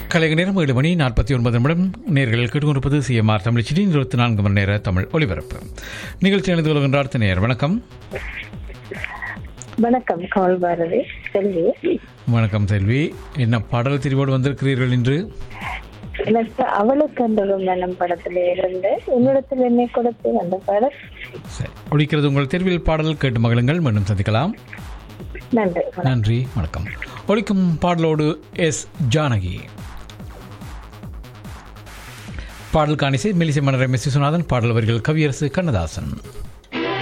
கலைக நேரம் ஏழு மணி நாற்பத்தி ஒன்பது நிமிடம் நேர்கள் கேட்டுக்கொண்டிருப்பது சிஎம்ஆர் தமிழ் சிடி இருபத்தி நான்கு மணி நேர தமிழ் ஒலிபரப்பு நிகழ்ச்சி அணிந்து கொள்கின்ற அடுத்த நேர் வணக்கம் வணக்கம் கால் பாரதி செல்வி வணக்கம் செல்வி என்ன பாடல் தெரிவோடு வந்திருக்கிறீர்கள் என்று எனக்கு அவளுக்கு அந்த மனம் படத்துல இருந்து என்னிடத்தில் என்னை கொடுத்து அந்த படம் சரி ஒழிக்கிறது உங்கள் தெருவில் பாடல் கேட்டு மகளுங்கள் மீண்டும் சந்திக்கலாம் நன்றி நன்றி வணக்கம் ஒழிக்கும் பாடலோடு எஸ் ஜானகி பாடல் காணிசை மெலிசை மன்னர் எம் எஸ் விஸ்வநாதன் பாடல் வரிகள் கவியரசு கண்ணதாசன்